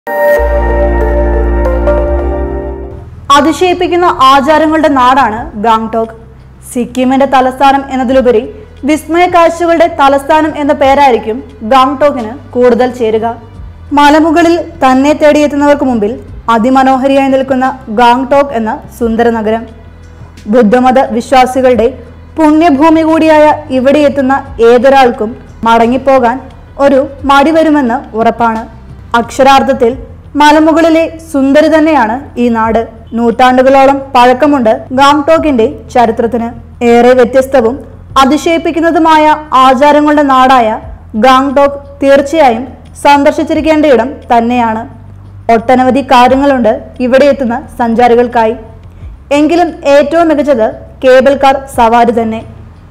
അതിശയിപ്പിക്കുന്ന ആചാരങ്ങളുടെ നാടാണ് ഗാങ്ടോക്ക് സിക്കിമിന്റെ തലസ്ഥാനം എന്നതിലുപരി വിസ്മയ കാഴ്ചകളുടെ തലസ്ഥാനം എന്ന പേരായിരിക്കും ഗാങ്ടോക്കിന് കൂടുതൽ ചേരുക മലമുകളിൽ തന്നെ തേടിയെത്തുന്നവർക്ക് മുമ്പിൽ അതിമനോഹരിയായി നിൽക്കുന്ന ഗാങ്ടോക്ക് എന്ന സുന്ദര നഗരം ബുദ്ധമത വിശ്വാസികളുടെ പുണ്യഭൂമി കൂടിയായ ഇവിടെ എത്തുന്ന ഏതൊരാൾക്കും മടങ്ങിപ്പോകാൻ ഒരു മടി വരുമെന്ന് ഉറപ്പാണ് അക്ഷരാർത്ഥത്തിൽ മലമുകളിലെ സുന്ദരി തന്നെയാണ് ഈ നാട് നൂറ്റാണ്ടുകളോളം പഴക്കമുണ്ട് ഗാംടോക്കിന്റെ ചരിത്രത്തിന് ഏറെ വ്യത്യസ്തവും അതിശയിപ്പിക്കുന്നതുമായ ആചാരങ്ങളുടെ നാടായ ഗാംടോക്ക് തീർച്ചയായും സന്ദർശിച്ചിരിക്കേണ്ട ഇടം തന്നെയാണ് ഒട്ടനവധി കാര്യങ്ങളുണ്ട് ഇവിടെ എത്തുന്ന സഞ്ചാരികൾക്കായി എങ്കിലും ഏറ്റവും മികച്ചത് കേബിൾ കാർ സവാരി തന്നെ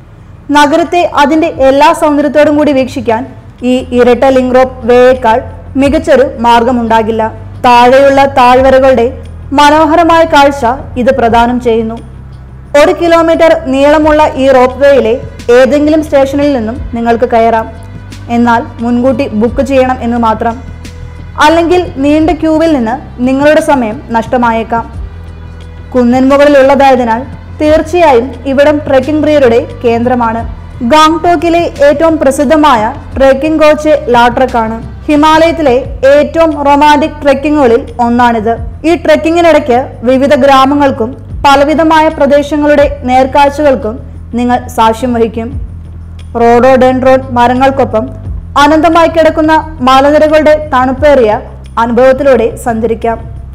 നഗരത്തെ അതിന്റെ എല്ലാ സൗന്ദര്യത്തോടും കൂടി വീക്ഷിക്കാൻ ഈ ഇരട്ട ലിങ്ക് റോപ്പ് വേയേക്കാൾ മികച്ചൊരു മാർഗമുണ്ടാകില്ല താഴെയുള്ള താഴ്വരകളുടെ മനോഹരമായ കാഴ്ച ഇത് പ്രദാനം ചെയ്യുന്നു ഒരു കിലോമീറ്റർ നീളമുള്ള ഈ റോപ്പ് വേയിലെ ഏതെങ്കിലും സ്റ്റേഷനിൽ നിന്നും നിങ്ങൾക്ക് കയറാം എന്നാൽ മുൻകൂട്ടി ബുക്ക് ചെയ്യണം എന്ന് മാത്രം അല്ലെങ്കിൽ നീണ്ട ക്യൂവിൽ നിന്ന് നിങ്ങളുടെ സമയം നഷ്ടമായേക്കാം കുന്നിൻ മുകളിലുള്ളതായതിനാൽ തീർച്ചയായും ഇവിടം ട്രെക്കിംഗ് പ്രിയരുടെ കേന്ദ്രമാണ് ഗാങ്ടോക്കിലെ ഏറ്റവും പ്രസിദ്ധമായ ട്രെക്കിംഗ് കോച്ച് ലാട്രക്കാണ് ഹിമാലയത്തിലെ ഏറ്റവും റൊമാൻറ്റിക് ട്രെക്കിങ്ങുകളിൽ ഒന്നാണിത് ഈ ട്രെക്കിങ്ങിനിടയ്ക്ക് വിവിധ ഗ്രാമങ്ങൾക്കും പലവിധമായ പ്രദേശങ്ങളുടെ നേർക്കാഴ്ചകൾക്കും നിങ്ങൾ സാക്ഷ്യം വഹിക്കും റോഡോഡെൻഡ്രോൺ മരങ്ങൾക്കൊപ്പം അനന്തമായി കിടക്കുന്ന മലനിരകളുടെ തണുപ്പേറിയ അനുഭവത്തിലൂടെ സഞ്ചരിക്കാം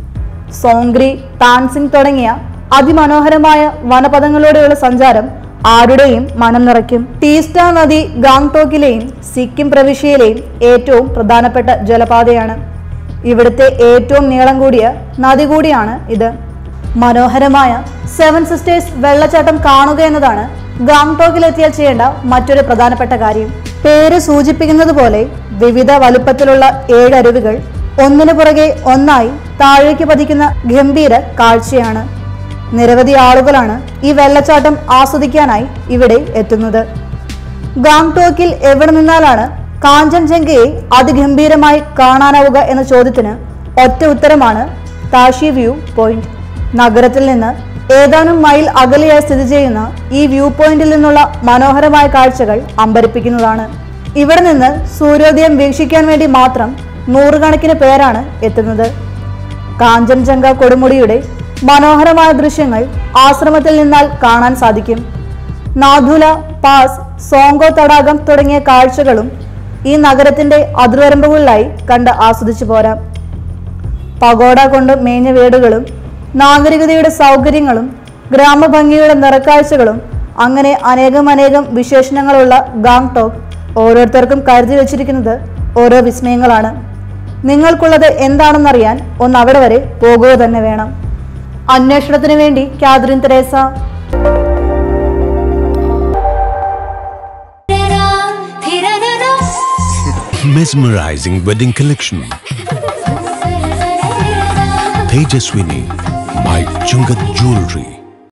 സോങ്ക്രി താൻസിംഗ് തുടങ്ങിയ അതിമനോഹരമായ വനപഥങ്ങളിലൂടെയുള്ള സഞ്ചാരം ആരുടെയും മനം നിറയ്ക്കും ടീസ്റ്റ നദി ഗാങ്ടോക്കിലെയും സിക്കിം പ്രവിശ്യയിലെയും ഏറ്റവും പ്രധാനപ്പെട്ട ജലപാതയാണ് ഇവിടുത്തെ ഏറ്റവും നീളം കൂടിയ നദി കൂടിയാണ് ഇത് മനോഹരമായ സെവൻ സിസ്റ്റേഴ്സ് വെള്ളച്ചാട്ടം കാണുക എന്നതാണ് ഗാങ്ടോക്കിലെത്തിയാൽ ചെയ്യേണ്ട മറ്റൊരു പ്രധാനപ്പെട്ട കാര്യം പേര് സൂചിപ്പിക്കുന്നത് പോലെ വിവിധ വലുപ്പത്തിലുള്ള ഏഴ് അരുവികൾ ഒന്നിനു പുറകെ ഒന്നായി താഴേക്ക് പതിക്കുന്ന ഗംഭീര കാഴ്ചയാണ് നിരവധി ആളുകളാണ് ഈ വെള്ളച്ചാട്ടം ആസ്വദിക്കാനായി ഇവിടെ എത്തുന്നത് ഗാംടോക്കിൽ എവിടെ നിന്നാലാണ് കാഞ്ചൻജംഗയെ അതിഗംഭീരമായി കാണാനാവുക എന്ന ചോദ്യത്തിന് ഒറ്റ ഉത്തരമാണ് താഷി വ്യൂ പോയിന്റ് നഗരത്തിൽ നിന്ന് ഏതാനും മൈൽ അകലെയായി സ്ഥിതി ചെയ്യുന്ന ഈ വ്യൂ പോയിന്റിൽ നിന്നുള്ള മനോഹരമായ കാഴ്ചകൾ അമ്പരിപ്പിക്കുന്നതാണ് ഇവിടെ നിന്ന് സൂര്യോദയം വീക്ഷിക്കാൻ വേണ്ടി മാത്രം നൂറുകണക്കിന് പേരാണ് എത്തുന്നത് കാഞ്ചൻജംഗ കൊടുമുടിയുടെ മനോഹരമായ ദൃശ്യങ്ങൾ ആശ്രമത്തിൽ നിന്നാൽ കാണാൻ സാധിക്കും നാഥുല പാസ് സോങ്കോ തടാകം തുടങ്ങിയ കാഴ്ചകളും ഈ നഗരത്തിന്റെ അതിർവരമ്പുകളിലായി കണ്ട് ആസ്വദിച്ചു പോരാം പഗോഡ കൊണ്ട് മേഞ്ഞ വീടുകളും നാഗരികതയുടെ സൗകര്യങ്ങളും ഗ്രാമഭംഗിയുടെ നിറക്കാഴ്ചകളും അങ്ങനെ അനേകം അനേകം വിശേഷണങ്ങളുള്ള ഗാങ്ടോക്ക് ഓരോരുത്തർക്കും കരുതി വച്ചിരിക്കുന്നത് ഓരോ വിസ്മയങ്ങളാണ് നിങ്ങൾക്കുള്ളത് എന്താണെന്നറിയാൻ ഒന്ന് അവിടെ വരെ പോകുക തന്നെ വേണം അന്വേഷണത്തിന് വേണ്ടി Catherine Theresa Mesmerizing wedding collection. Tejaswini by Chungat Jewelry.